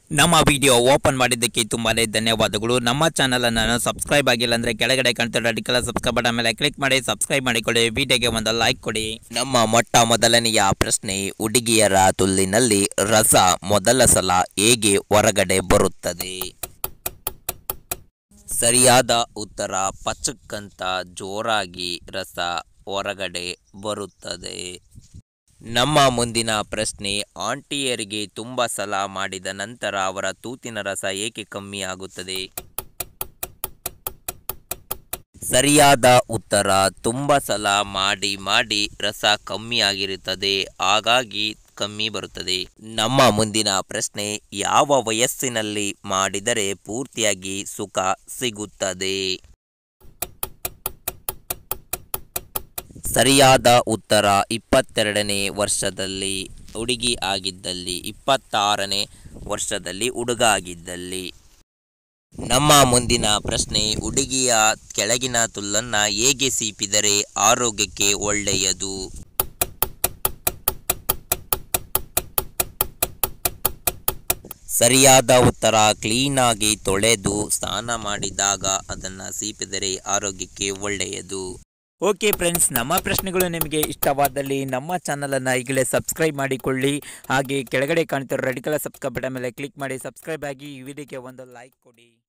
ನಮ್ಮ video open ಮಾಡಿದ್ದಕ್ಕೆ ತುಂಬಾನೇ ಧನ್ಯವಾದಗಳು ನಮ್ಮ ಚಾನಲ್ ಅನ್ನು ಸಬ್ಸ್ಕ್ರೈಬ್ ಆಗಿಲ್ಲ ಅಂದ್ರೆ ಕೆಳಗಡೆ ಕಾಣ್ತಿರೋ ಅಡಿಕಲ ಸಬ್ಸ್ಕ್ರೈಬ್ ಬಟನ್ ಮೇಲೆ ಕ್ಲಿಕ್ ಮಾಡಿ ಸಬ್ಸ್ಕ್ರೈಬ್ ಮಾಡಿಕೊಳ್ಳಿ ವಿಡಿಯೋಗೆ ಒಂದು ಲೈಕ್ ಕೊಡಿ ನಮ್ಮ ಮೊಟ್ಟ ಮೊದಲನೆಯ ಪ್ರಶ್ನೆ ಹುಡುಗಿಯರ ತುಲ್ಲಿನಲ್ಲಿ ರಸ ಮೊದಲ ಸಲ ಹೇಗೆ ಹೊರಗಡೆ ಬರುತ್ತದೆ ಸರಿಯಾದ ಉತ್ತರ ಪಚಕ್ಕಂತ ಜೋರಾಗಿ ರಸ ಹೊರಗಡೆ ಬರುತ್ತದೆ ನಮ್ಮ ಮುಂದಿನ ಪ್ರಶ್ನೆ ಆಂಟಿಯರಿಗೆ ತುಂಬ ಸಲ ಮಾಡಿದ ನಂತರ ಅವರ ತೂತಿನ ರಸ ಏಕೆ ಕಮ್ಮಿ ಆಗುತ್ತದೆ ಸರಿಯಾದ ಉತ್ತರ ತುಂಬ ಸಲ ಮಾಡಿ ಮಾಡಿ ರಸ ಕಮ್ಮಿ ಆಗಿರುತ್ತದೆ ಹಾಗಾಗಿ ಕಮ್ಮಿ ಬರುತ್ತದೆ ನಮ್ಮ ಮುಂದಿನ ಪ್ರಶ್ನೆ ಯಾವ ವಯಸ್ಸಿನಲ್ಲಿ ಮಾಡಿದರೆ ಪೂರ್ತಿಯಾಗಿ ಸುಖ ಸಿಗುತ್ತದೆ ಸರಿಯಾದ ಉತ್ತರ ಇಪ್ಪತ್ತೆರಡನೇ ವರ್ಷದಲ್ಲಿ ಹುಡುಗಿ ಆಗಿದ್ದಲ್ಲಿ ಇಪ್ಪತ್ತಾರನೇ ವರ್ಷದಲ್ಲಿ ಹುಡುಗ ಆಗಿದ್ದಲ್ಲಿ ನಮ್ಮ ಮುಂದಿನ ಪ್ರಶ್ನೆ ಹುಡುಗಿಯ ಕೆಳಗಿನ ತುಲ್ಲನ್ನ ಹೇಗೆ ಸೀಪಿದರೆ ಆರೋಗ್ಯಕ್ಕೆ ಒಳ್ಳೆಯದು ಸರಿಯಾದ ಉತ್ತರ ಕ್ಲೀನಾಗಿ ತೊಳೆದು ಸ್ನಾನ ಮಾಡಿದಾಗ ಅದನ್ನು ಸೀಪಿದರೆ ಆರೋಗ್ಯಕ್ಕೆ ಒಳ್ಳೆಯದು ಓಕೆ ಫ್ರೆಂಡ್ಸ್ ನಮ್ಮ ಪ್ರಶ್ನೆಗಳು ನಿಮಗೆ ಇಷ್ಟವಾದಲ್ಲಿ ನಮ್ಮ ಚಾನಲನ್ನು ಈಗಲೇ ಸಬ್ಸ್ಕ್ರೈಬ್ ಮಾಡಿಕೊಳ್ಳಿ ಹಾಗೆ ಕೆಳಗಡೆ ಕಾಣ್ತಿರೋ ರೆಡ್ ಕಲರ್ ಸಬ್ಸ್ಕ್ರೈಬ್ ಬಟನ್ ಮೇಲೆ ಕ್ಲಿಕ್ ಮಾಡಿ ಸಬ್ಸ್ಕ್ರೈಬ್ ಆಗಿ ಈ ವಿಡಿಯೋಗೆ ಒಂದು ಲೈಕ್ ಕೊಡಿ